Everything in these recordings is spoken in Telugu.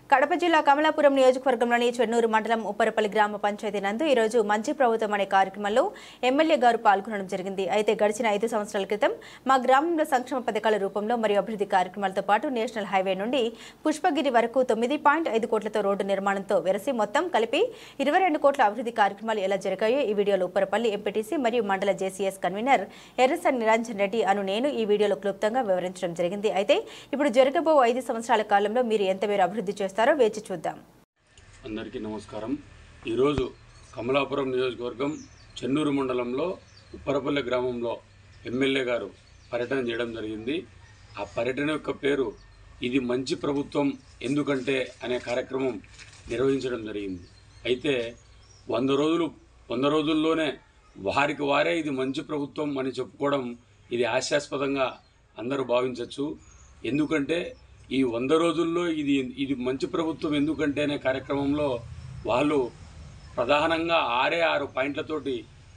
కడప జిల్లా కమలాపురం నియోజకవర్గంలోని చెన్నూరు మండలం ఉప్పరపల్లి గ్రామ పంచాయతీ నందు ఈరోజు మంచి ప్రభుత్వం అనే కార్యక్రమంలో ఎమ్మెల్యే గారు పాల్గొనడం జరిగింది అయితే గడిచిన ఐదు సంవత్సరాల క్రితం మా గ్రామంలో సంక్షేమ పథకాల రూపంలో మరియు అభివృద్ధి కార్యక్రమాలతో పాటు నేషనల్ హైవే నుండి పుష్పగిరి వరకు తొమ్మిది పాయింట్ ఐదు కోట్లతో రోడ్డు నిర్మాణంతో వెరసి మొత్తం కలిపి ఇరవై రెండు కోట్ల అభివృద్ధి కార్యక్రమాలు ఎలా జరిగాయో ఈ వీడియోలో ఉప్పరపల్లి ఎంపీటీసీ మరియు మండల జేసీఎస్ కన్వీనర్ ఎర్రసన్ నిరంజన్ రెడ్డి అను నేను ఈ వీడియోలో క్లుప్తంగా వివరించడం జరిగింది అయితే ఇప్పుడు జరగబో ఐదు సంవత్సరాల కాలంలో మీరు ఎంత మేర అభివృద్ధి చేస్తారో వేచి చూద్దాం అందరికీ నమస్కారం ఈరోజు కమలాపురం నియోజకవర్గం చెన్నూరు మండలంలో ఉప్పరపల్లి గ్రామంలో ఎమ్మెల్యే గారు పర్యటన చేయడం జరిగింది ఆ పర్యటన యొక్క పేరు ఇది మంచి ప్రభుత్వం ఎందుకంటే అనే కార్యక్రమం నిర్వహించడం జరిగింది అయితే వంద రోజులు వంద రోజుల్లోనే వారికి వారే ఇది మంచి ప్రభుత్వం అని చెప్పుకోవడం ఇది హాస్యాస్పదంగా అందరూ భావించవచ్చు ఎందుకంటే ఈ వంద రోజుల్లో ఇది ఇది మంచి ప్రభుత్వం ఎందుకంటే అనే కార్యక్రమంలో వాళ్ళు ప్రధానంగా ఆరే ఆరు పాయింట్లతోటి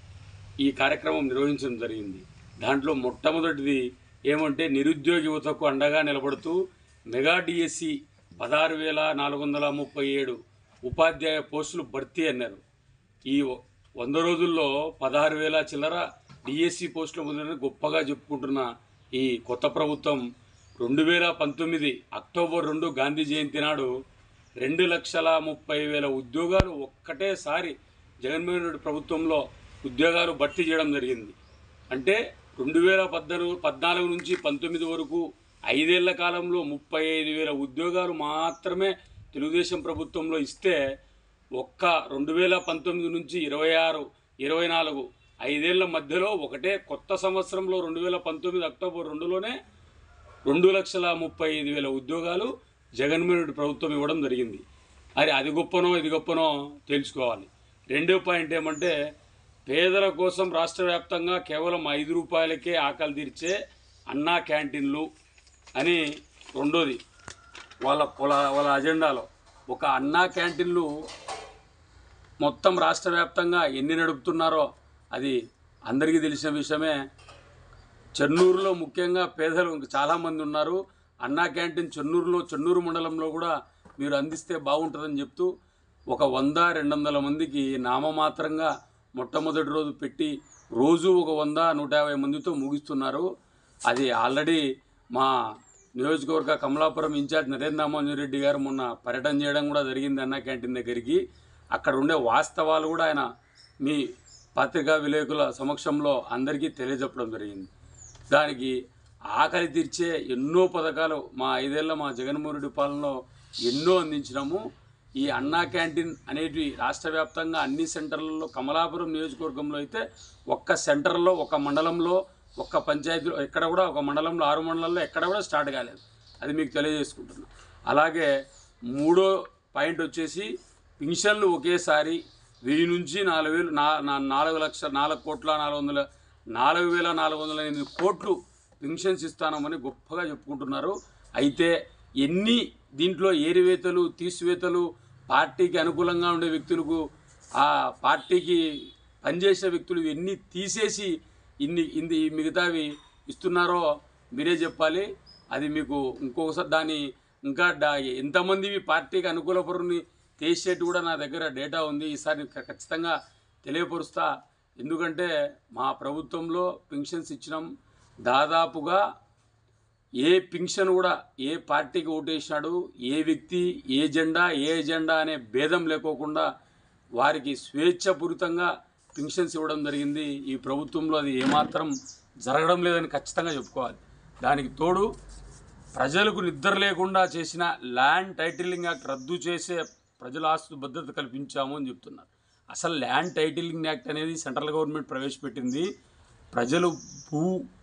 ఈ కార్యక్రమం నిర్వహించడం జరిగింది దాంట్లో మొట్టమొదటిది ఏమంటే నిరుద్యోగ యువతకు అండగా నిలబడుతూ మెగా డిఎస్సి పదహారు వేల నాలుగు వందల ముప్పై ఏడు ఉపాధ్యాయ పోస్టులు భర్తీ అన్నారు ఈ వంద రోజుల్లో పదహారు వేల చిల్లర డిఎస్సి పోస్టుల ముందు గొప్పగా చెప్పుకుంటున్న ఈ కొత్త ప్రభుత్వం రెండు వేల పంతొమ్మిది అక్టోబర్ రెండు గాంధీ జయంతి నాడు రెండు లక్షల ముప్పై వేల ఉద్యోగాలు ఒక్కటేసారి జగన్మోహన్ రెడ్డి ప్రభుత్వంలో ఉద్యోగాలు భర్తీ చేయడం జరిగింది అంటే రెండు వేల పద్నాలుగు పద్నాలుగు నుంచి పంతొమ్మిది వరకు ఐదేళ్ల కాలంలో ముప్పై ఐదు వేల ఉద్యోగాలు మాత్రమే తెలుగుదేశం ప్రభుత్వంలో ఇస్తే ఒక్క రెండు వేల పంతొమ్మిది నుంచి ఇరవై ఆరు ఇరవై నాలుగు ఐదేళ్ల మధ్యలో ఒకటే కొత్త సంవత్సరంలో రెండు వేల పంతొమ్మిది అక్టోబర్ రెండులోనే రెండు లక్షల ముప్పై ఐదు వేల ఉద్యోగాలు జగన్మోహన్ రెడ్డి ప్రభుత్వం ఇవ్వడం జరిగింది అది అది గొప్పనో ఇది గొప్పనో తెలుసుకోవాలి రెండో పాయింట్ ఏమంటే పేదల కోసం రాష్ట్ర వ్యాప్తంగా కేవలం ఐదు రూపాయలకే ఆకలి తీర్చే అన్నా క్యాంటీన్లు అని రెండోది వాళ్ళ వాళ్ళ వాళ్ళ అజెండాలో ఒక అన్నా క్యాంటీన్లు మొత్తం రాష్ట్ర వ్యాప్తంగా ఎన్ని నడుపుతున్నారో అది అందరికీ తెలిసిన విషయమే చెన్నూరులో ముఖ్యంగా పేదలు ఇంక చాలామంది ఉన్నారు అన్నా క్యాంటీన్ చెన్నూరులో చెన్నూరు మండలంలో కూడా మీరు అందిస్తే బాగుంటుందని చెప్తూ ఒక వంద రెండు వందల మందికి నామమాత్రంగా మొట్టమొదటి రోజు పెట్టి రోజు ఒక వంద నూట యాభై మందితో ముగిస్తున్నారు అది ఆల్రెడీ మా నియోజకవర్గ కమలాపురం ఇన్ఛార్జ్ నరేంద్ర మోహన్ రెడ్డి గారు మొన్న పర్యటన చేయడం కూడా జరిగింది అన్నా క్యాంటీన్ దగ్గరికి అక్కడ ఉండే వాస్తవాలు కూడా ఆయన మీ పత్రికా విలేకరుల సమక్షంలో అందరికీ తెలియజెప్పడం జరిగింది దానికి ఆకలి తీర్చే ఎన్నో పథకాలు మా ఐదేళ్ల మా జగన్మోహన్ రెడ్డి పాలనలో ఎన్నో అందించినాము ఈ అన్నా క్యాంటీన్ అనేటివి రాష్ట్ర వ్యాప్తంగా అన్ని సెంటర్లలో కమలాపురం నియోజకవర్గంలో అయితే ఒక్క సెంటర్లో ఒక మండలంలో ఒక్క పంచాయతీలో ఎక్కడ కూడా ఒక మండలంలో ఆరు మండలాల్లో ఎక్కడ కూడా స్టార్ట్ కాలేదు అది మీకు తెలియజేసుకుంటున్నాను అలాగే మూడో పాయింట్ వచ్చేసి పింఛన్లు ఒకేసారి వెయ్యి నుంచి నాలుగు వేలు నా నా- నాలుగు లక్షల నాలుగు కోట్ల నాలుగు వందల నాలుగు వేల నాలుగు వందల ఎనిమిది కోట్లు పెన్షన్స్ ఇస్తానమని గొప్పగా చెప్పుకుంటున్నారు అయితే ఎన్ని దీంట్లో ఏరివేతలు తీసివేతలు పార్టీకి అనుకూలంగా ఉండే వ్యక్తులకు ఆ పార్టీకి పనిచేసే వ్యక్తులు ఎన్ని తీసేసి ఇన్ని ఇన్ని మిగతావి ఇస్తున్నారో మీరే చెప్పాలి అది మీకు ఇంకొకసారి దాని ఇంకా డా- ఎంతమంది ఈ పార్టీకి అనుకూల పరుని తీసేట్టు కూడా నా దగ్గర డేటా ఉంది ఈసారి ఖ- ఖచ్చితంగా తెలియపరుస్తా ఎందుకంటే మా ప్రభుత్వంలో పెన్షన్స్ ఇచ్చినాం దాదాపుగా ఏ పింఛన్ కూడా ఏ పార్టీకి ఓటేసినాడు ఏ వ్యక్తి ఏ జెండా ఏ ఎజెండా అనే భేదం లేకోకుండా వారికి స్వేచ్ఛపూరితంగా పింఛన్స్ ఇవ్వడం జరిగింది ఈ ప్రభుత్వంలో అది ఏమాత్రం జరగడం లేదని ఖచ్చితంగా చెప్పుకోవాలి దానికి తోడు ప్రజలకు నిద్ర లేకుండా చేసిన ల్యాండ్ టైటిలింగ్ యాక్ట్ రద్దు చేసే ప్రజల ఆస్తు భద్రత కల్పించాము అని చెప్తున్నారు అసలు ల్యాండ్ టైటిలింగ్ యాక్ట్ అనేది సెంట్రల్ గవర్నమెంట్ ప్రవేశపెట్టింది ప్రజలు భూ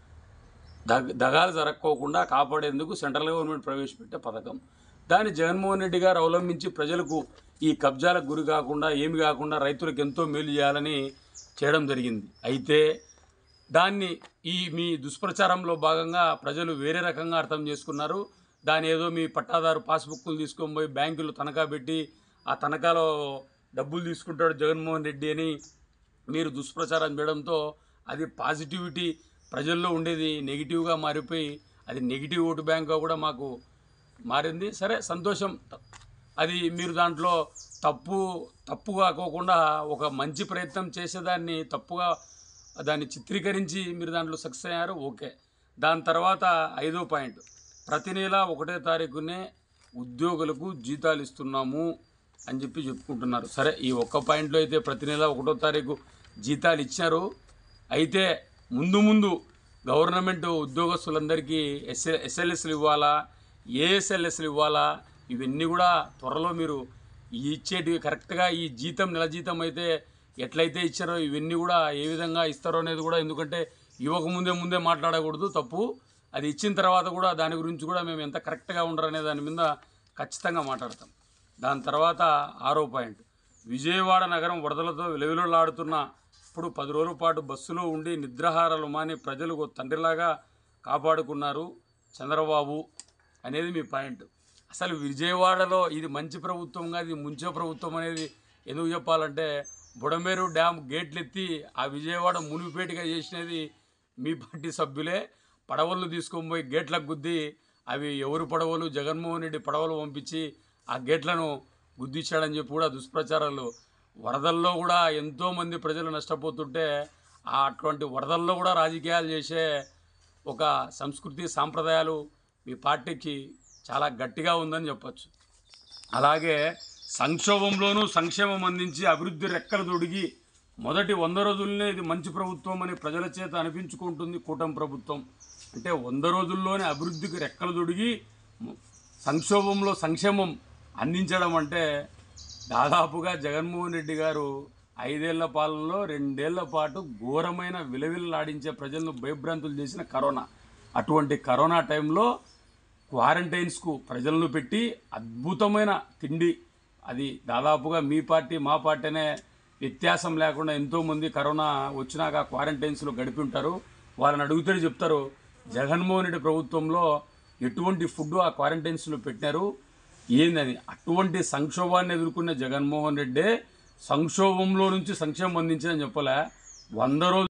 దగ దగాలు జరక్కోకుండా కాపాడేందుకు సెంట్రల్ గవర్నమెంట్ ప్రవేశపెట్టే పథకం దాన్ని జగన్మోహన్ రెడ్డి గారు అవలంబించి ప్రజలకు ఈ కబ్జాలకు గురి కాకుండా ఏమి కాకుండా రైతులకు ఎంతో మేలు చేయాలని చేయడం జరిగింది అయితే దాన్ని ఈ మీ దుష్ప్రచారంలో భాగంగా ప్రజలు వేరే రకంగా అర్థం చేసుకున్నారు దాని ఏదో మీ పట్టాదారు పాస్బుక్లు తీసుకొని పోయి బ్యాంకులు తనఖా పెట్టి ఆ తనఖాలో డబ్బులు తీసుకుంటాడు జగన్మోహన్ రెడ్డి అని మీరు దుష్ప్రచారం చేయడంతో అది పాజిటివిటీ ప్రజల్లో ఉండేది నెగిటివ్గా మారిపోయి అది నెగిటివ్ ఓటు బ్యాంక్గా కూడా మాకు మారింది సరే సంతోషం అది మీరు దాంట్లో తప్పు తప్పు కాకోకుండా ఒక మంచి ప్రయత్నం చేసేదాన్ని తప్పుగా దాన్ని చిత్రీకరించి మీరు దాంట్లో సక్సెస్ అయ్యారు ఓకే దాని తర్వాత ఐదో పాయింట్ ప్రతి నెల ఒకటే తారీఖునే ఉద్యోగులకు జీతాలు ఇస్తున్నాము అని చెప్పి చెప్పుకుంటున్నారు సరే ఈ ఒక్క పాయింట్లో అయితే ప్రతి నెల ఒకటో తారీఖు జీతాలు ఇచ్చారు అయితే ముందు ముందు గవర్నమెంట్ ఉద్యోగస్తులందరికీ ఎస్ఎ ఎస్ఎల్ఎస్లు ఇవ్వాలా ఏఎస్ఎల్ఎస్లు ఇవ్వాలా ఇవన్నీ కూడా త్వరలో మీరు ఈ ఇచ్చేటివి కరెక్ట్గా ఈ జీతం నెల జీతం అయితే ఎట్లయితే ఇచ్చారో ఇవన్నీ కూడా ఏ విధంగా ఇస్తారో అనేది కూడా ఎందుకంటే ఇవ్వక ముందే ముందే మాట్లాడకూడదు తప్పు అది ఇచ్చిన తర్వాత కూడా దాని గురించి కూడా మేము ఎంత కరెక్ట్గా ఉండరనే దాని మీద ఖచ్చితంగా మాట్లాడతాం దాని తర్వాత ఆరో పాయింట్ విజయవాడ నగరం వరదలతో విలవిలలాడుతున్న ఇప్పుడు పది రోజుల పాటు బస్సులో ఉండి నిద్రాహారాలు మాని ప్రజలు ఓ తండ్రిలాగా కాపాడుకున్నారు చంద్రబాబు అనేది మీ పాయింట్ అసలు విజయవాడలో ఇది మంచి ప్రభుత్వంగా ఇది ముంచే ప్రభుత్వం అనేది ఎందుకు చెప్పాలంటే బుడమేరు డ్యామ్ గేట్లు ఎత్తి ఆ విజయవాడ మునిపేటగా చేసినది మీ పార్టీ సభ్యులే పడవలను తీసుకొని పోయి గేట్లకు గుద్ది అవి ఎవరు పడవలు జగన్మోహన్ రెడ్డి పడవలు పంపించి ఆ గేట్లను గుద్దిచ్చాడని చెప్పి కూడా దుష్ప్రచారాలు వరదల్లో కూడా ఎంతోమంది ప్రజలు నష్టపోతుంటే ఆ అటువంటి వరదల్లో కూడా రాజకీయాలు చేసే ఒక సంస్కృతి సాంప్రదాయాలు మీ పార్టీకి చాలా గట్టిగా ఉందని చెప్పొచ్చు అలాగే సంక్షోభంలోనూ సంక్షేమం అందించి అభివృద్ధి రెక్కలు తొడిగి మొదటి వంద రోజుల్లోనే ఇది మంచి ప్రభుత్వం అని ప్రజల చేత అనిపించుకుంటుంది కూటమి ప్రభుత్వం అంటే వంద రోజుల్లోనే అభివృద్ధికి రెక్కలు తొడిగి మ- సంక్షోభంలో సంక్షేమం అందించడం అంటే దాదాపుగా జగన్మోహన్ రెడ్డి గారు ఐదేళ్ల పాలనలో రెండేళ్ల పాటు ఘోరమైన విలవిల్లాడించే ప్రజలను భయభ్రాంతులు చేసిన కరోనా అటువంటి కరోనా టైంలో క్వారంటైన్స్కు ప్రజలను పెట్టి అద్భుతమైన తిండి అది దాదాపుగా మీ పార్టీ మా పార్టీ అనే వ్యత్యాసం లేకుండా ఎంతోమంది కరోనా వచ్చినాక క్వారంటైన్స్లో గడిపి ఉంటారు వాళ్ళని అడిగితే చెప్తారు జగన్మోహన్ రెడ్డి ప్రభుత్వంలో ఎటువంటి ఫుడ్ ఆ క్వారంటైన్స్లో పెట్టినారు ఏందని అటువంటి సంక్షోభాన్ని ఎదుర్కొన్న జగన్మోహన్ రెడ్డి సంక్షోభంలో నుంచి సంక్షేమం అందించని చెప్పలే వంద రోజులు